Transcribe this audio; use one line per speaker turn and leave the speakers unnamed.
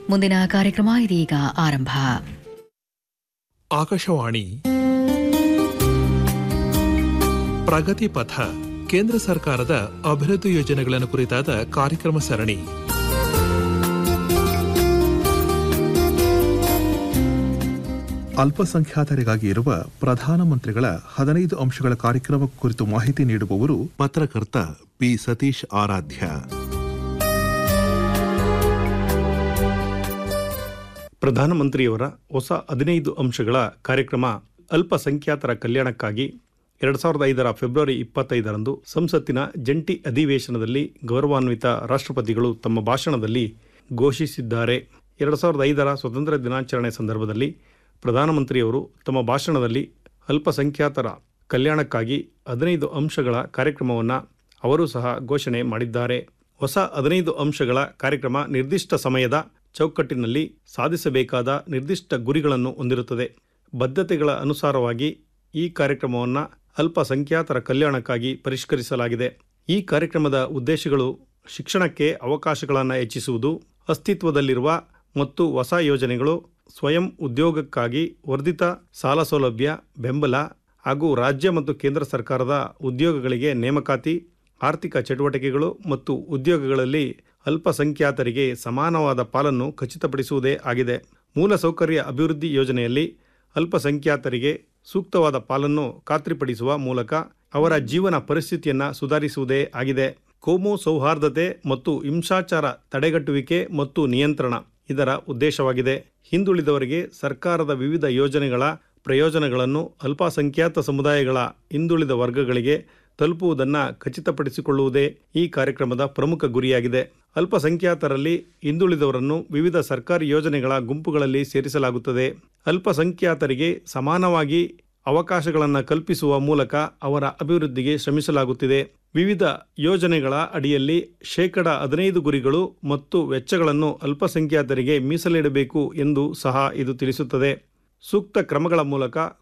ಮುಂದಿನ ಕಾರ್ಯಕ್ರಮ ಇದೀಗ ಆರಂಭ
ಆಕಾಶವಾಣಿ ಪ್ರಗತಿ ಪಥ ಕೇಂದ್ರ ಸರ್ಕಾರದ ಅಭಿವೃದ್ಧಿ ಯೋಜನೆಗಳನ್ನು ಕುರಿತಾದ ಕಾರ್ಯಕ್ರಮ ಸರಣಿ
ಅಲ್ಪಸಂಖ್ಯಾತರಿಗಾಗಿ ಇರುವ ಪ್ರಧಾನಮಂತ್ರಿಗಳ ಹದಿನೈದು ಅಂಶಗಳ ಕಾರ್ಯಕ್ರಮ ಕುರಿತು ಮಾಹಿತಿ ನೀಡುವವರು ಪತ್ರಕರ್ತ ಪಿ ಸತೀಶ್ ಆರಾಧ್ಯ
ಪ್ರಧಾನಮಂತ್ರಿಯವರ ಹೊಸ ಹದಿನೈದು ಅಂಶಗಳ ಕಾರ್ಯಕ್ರಮ ಅಲ್ಪಸಂಖ್ಯಾತರ ಕಲ್ಯಾಣಕ್ಕಾಗಿ ಎರಡು ಸಾವಿರದ ಐದರ ಫೆಬ್ರವರಿ ಇಪ್ಪತ್ತೈದರಂದು ಸಂಸತ್ತಿನ ಜಂಟಿ ಅಧಿವೇಶನದಲ್ಲಿ ಗೌರವಾನ್ವಿತ ರಾಷ್ಟ್ರಪತಿಗಳು ತಮ್ಮ ಭಾಷಣದಲ್ಲಿ ಘೋಷಿಸಿದ್ದಾರೆ ಎರಡು ಸಾವಿರದ ಐದರ ಸ್ವತಂತ್ರ ದಿನಾಚರಣೆ ಸಂದರ್ಭದಲ್ಲಿ ಪ್ರಧಾನಮಂತ್ರಿಯವರು ತಮ್ಮ ಭಾಷಣದಲ್ಲಿ ಅಲ್ಪಸಂಖ್ಯಾತರ ಕಲ್ಯಾಣಕ್ಕಾಗಿ ಹದಿನೈದು ಅಂಶಗಳ ಕಾರ್ಯಕ್ರಮವನ್ನು ಅವರು ಸಹ ಘೋಷಣೆ ಮಾಡಿದ್ದಾರೆ ಹೊಸ ಹದಿನೈದು ಅಂಶಗಳ ಕಾರ್ಯಕ್ರಮ ನಿರ್ದಿಷ್ಟ ಸಮಯದ ಚೌಕಟ್ಟಿನಲ್ಲಿ ಸಾಧಿಸಬೇಕಾದ ನಿರ್ದಿಷ್ಟ ಗುರಿಗಳನ್ನು ಹೊಂದಿರುತ್ತದೆ ಬದ್ಧತೆಗಳ ಅನುಸಾರವಾಗಿ ಈ ಕಾರ್ಯಕ್ರಮವನ್ನು ಅಲ್ಪಸಂಖ್ಯಾತರ ಕಲ್ಯಾಣಕ್ಕಾಗಿ ಪರಿಷ್ಕರಿಸಲಾಗಿದೆ ಈ ಕಾರ್ಯಕ್ರಮದ ಉದ್ದೇಶಗಳು ಶಿಕ್ಷಣಕ್ಕೆ ಅವಕಾಶಗಳನ್ನು ಹೆಚ್ಚಿಸುವುದು ಅಸ್ತಿತ್ವದಲ್ಲಿರುವ ಮತ್ತು ಹೊಸ ಯೋಜನೆಗಳು ಸ್ವಯಂ ಉದ್ಯೋಗಕ್ಕಾಗಿ ವರ್ಧಿತ ಸಾಲ ಸೌಲಭ್ಯ ಬೆಂಬಲ ಹಾಗೂ ರಾಜ್ಯ ಮತ್ತು ಕೇಂದ್ರ ಸರ್ಕಾರದ ಉದ್ಯೋಗಗಳಿಗೆ ನೇಮಕಾತಿ ಆರ್ಥಿಕ ಚಟುವಟಿಕೆಗಳು ಮತ್ತು ಉದ್ಯೋಗಗಳಲ್ಲಿ ಅಲ್ಪಸಂಖ್ಯಾತರಿಗೆ ಸಮಾನವಾದ ಪಾಲನ್ನು ಖಚಿತಪಡಿಸುವುದೇ ಆಗಿದೆ ಮೂಲಸೌಕರ್ಯ ಅಭಿವೃದ್ಧಿ ಯೋಜನೆಯಲ್ಲಿ ಅಲ್ಪಸಂಖ್ಯಾತರಿಗೆ ಸೂಕ್ತವಾದ ಪಾಲನ್ನು ಖಾತ್ರಿಪಡಿಸುವ ಮೂಲಕ ಅವರ ಜೀವನ ಪರಿಸ್ಥಿತಿಯನ್ನು ಸುಧಾರಿಸುವುದೇ ಆಗಿದೆ ಕೋಮು ಸೌಹಾರ್ದತೆ ಮತ್ತು ಹಿಂಸಾಚಾರ ತಡೆಗಟ್ಟುವಿಕೆ ಮತ್ತು ನಿಯಂತ್ರಣ ಇದರ ಉದ್ದೇಶವಾಗಿದೆ ಹಿಂದುಳಿದವರಿಗೆ ಸರ್ಕಾರದ ವಿವಿಧ ಯೋಜನೆಗಳ ಪ್ರಯೋಜನಗಳನ್ನು ಅಲ್ಪಸಂಖ್ಯಾತ ಸಮುದಾಯಗಳ ಹಿಂದುಳಿದ ವರ್ಗಗಳಿಗೆ ತಲುಪುವುದನ್ನು ಖಚಿತಪಡಿಸಿಕೊಳ್ಳುವುದೇ ಈ ಕಾರ್ಯಕ್ರಮದ ಪ್ರಮುಖ ಗುರಿಯಾಗಿದೆ ಅಲ್ಪಸಂಖ್ಯಾತರಲ್ಲಿ ಹಿಂದುಳಿದವರನ್ನು ವಿವಿಧ ಸರ್ಕಾರಿ ಯೋಜನೆಗಳ ಗುಂಪುಗಳಲ್ಲಿ ಸೇರಿಸಲಾಗುತ್ತದೆ ಅಲ್ಪಸಂಖ್ಯಾತರಿಗೆ ಸಮಾನವಾಗಿ ಅವಕಾಶಗಳನ್ನು ಕಲ್ಪಿಸುವ ಮೂಲಕ ಅವರ ಅಭಿವೃದ್ಧಿಗೆ ಶ್ರಮಿಸಲಾಗುತ್ತಿದೆ ವಿವಿಧ ಯೋಜನೆಗಳ ಅಡಿಯಲ್ಲಿ ಶೇಕಡ ಹದಿನೈದು ಗುರಿಗಳು ಮತ್ತು ವೆಚ್ಚಗಳನ್ನು ಅಲ್ಪಸಂಖ್ಯಾತರಿಗೆ ಮೀಸಲಿಡಬೇಕು ಎಂದು ಸಹ ಇದು ತಿಳಿಸುತ್ತದೆ ಸೂಕ್ತ ಕ್ರಮಗಳ ಮೂಲಕ